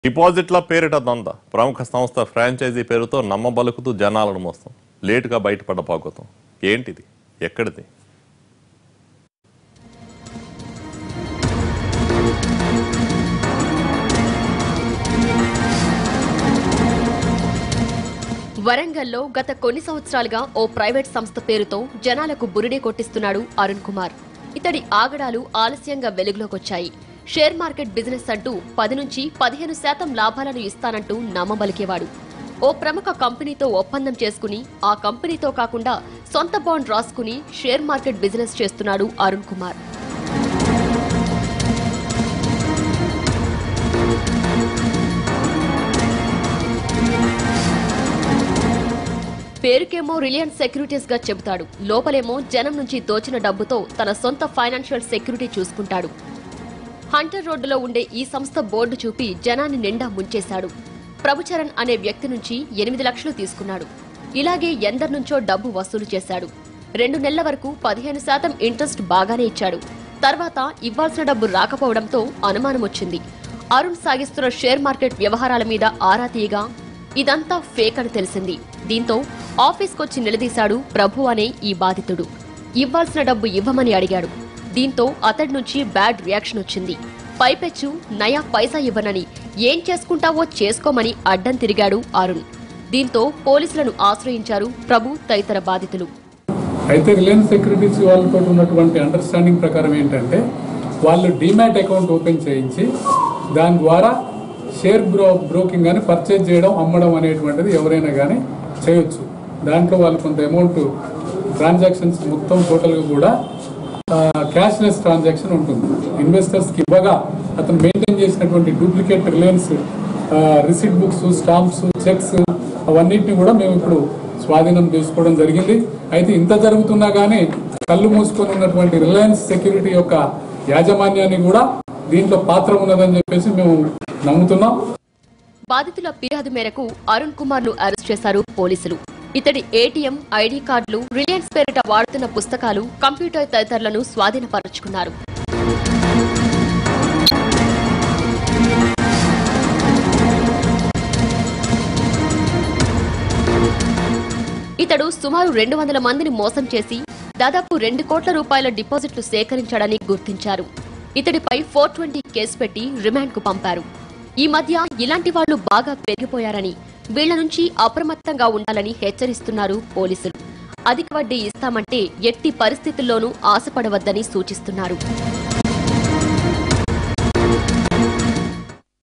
డిపాజిట్ల పేరిట దంద ప్రముఖ సంస్థ ఫ్రాంచైజీ పేరుతో నమ్మబలుకుతూ జనాలను మోస్తాం లేటుగా బయటపడ్డ భాగవతం ఏంటిది ఎక్కడిది వరంగల్లో గత కొన్ని సంవత్సరాలుగా ఓ ప్రైవేట్ సంస్థ పేరుతో జనాలకు బురిడే కొట్టిస్తున్నాడు అరుణ్ కుమార్ ఇతడి ఆగడాలు ఆలస్యంగా వెలుగులోకొచ్చాయి షేర్ మార్కెట్ బిజినెస్ అంటూ పది నుంచి పదిహేను శాతం లాభాలను ఇస్తానంటూ నమ్మబలికేవాడు ఓ ప్రముఖ కంపెనీతో ఒప్పందం చేసుకుని ఆ కంపెనీతో కాకుండా సొంత బాండ్ రాసుకుని షేర్ మార్కెట్ బిజినెస్ చేస్తున్నాడు అరుణ్ కుమార్ పేరుకేమో రిలయన్స్ సెక్యూరిటీస్ గా చెబుతాడు లోపలేమో జనం నుంచి దోచిన డబ్బుతో తన సొంత ఫైనాన్షియల్ సెక్యూరిటీ చూసుకుంటాడు హంటర్ రోడ్డులో ఉండే ఈ సంస్థ బోర్డు చూపి జనాన్ని నిండా ముంచేశాడు ప్రభుచరణ్ అనే వ్యక్తి నుంచి ఎనిమిది లక్షలు తీసుకున్నాడు ఇలాగే ఎందరి నుంచో డబ్బు వసూలు చేశాడు రెండు నెలల వరకు పదిహేను శాతం ఇంట్రెస్ట్ బాగానే ఇచ్చాడు తర్వాత ఇవ్వాల్సిన డబ్బు రాకపోవడంతో అనుమానం వచ్చింది అరుణ్ సాగిస్తున్న షేర్ మార్కెట్ వ్యవహారాల మీద ఆరా తీయగా ఇదంతా ఫేక్ అని తెలిసింది దీంతో ఆఫీస్కొచ్చి నిలదీశాడు ప్రభు అనే ఈ బాధితుడు ఇవ్వాల్సిన డబ్బు ఇవ్వమని అడిగాడు దీంతో అతడి నుంచి బ్యాడ్ రియాక్షన్ వచ్చింది పైపెచ్చు నయా పైసా ఇవ్వనని ఏం చేసుకుంటావో చేసుకోమని అడ్డం తిరిగాడు అరుణ్ దీంతో పోలీసులను ఆశ్రయించారు ప్రభు తదితర బాధితులు అయితే రిలయన్స్ సెక్యూరిటీస్ వాళ్ళతో ఉన్నటువంటి అండర్స్టాండింగ్ ప్రకారం ఏంటంటే వాళ్ళు డిమాట్ అకౌంట్ ఓపెన్ చేయించి దాని ద్వారా షేర్ బ్రో బ్రోకింగ్ కానీ పర్చేజ్ చేయడం అమ్మడం అనేటువంటిది ఎవరైనా కానీ చేయొచ్చు దాంట్లో వాళ్ళు కొంత అమౌంట్ ట్రాన్సాక్షన్స్ మొత్తం టోటల్గా కూడా క్యాష్లెస్ ట్రాన్సాక్షన్ ఉంటుంది ఇన్వెస్టర్స్కి ఇవ్వగా అతను మెయింటైన్ చేసినటువంటి duplicate Reliance receipt books stamps cheques అవన్నిటిని కూడా మేము ఇప్పుడు స్వాధీనం చేసుకోవడం జరిగింది అయితే ఇంత జరుగుతున్నా కానీ కళ్ళు మూసుకొని ఉన్నటువంటి రిలయన్స్ సెక్యూరిటీ యొక్క యాజమాన్యాన్ని కూడా దీంట్లో పాత్ర ఉన్నదని చెప్పేసి మేము నమ్ముతున్నాం బాధితుల ఫిర్యాదు మేరకు అరుణ్ కుమార్ ను అరెస్ట్ చేశారు పోలీసులు ఇతడి ఏటీఎం ఐడి కార్డులు రిలయన్స్ పేరిట వాడుతున్న పుస్తకాలు కంప్యూటర్ తదితరులను స్వాధీనపరుచుకున్నారు ఇతడు సుమారు రెండు వందల మందిని మోసం చేసి దాదాపు రెండు కోట్ల రూపాయల డిపాజిట్లు సేకరించాడని గుర్తించారు ఇతడిపై ఫోర్ ట్వంటీ కేసు పెట్టి రిమాండ్ కు పంపారు ఈ మధ్య ఇలాంటి వాళ్లు బాగా పెరిగిపోయారని వీళ్ల నుంచి అప్రమత్తంగా ఉండాలని హెచ్చరిస్తున్నారు పోలీసులు అధిక వడ్డీ ఇస్తామంటే ఎట్టి పరిస్థితుల్లోనూ ఆశపడవద్దని సూచిస్తున్నారు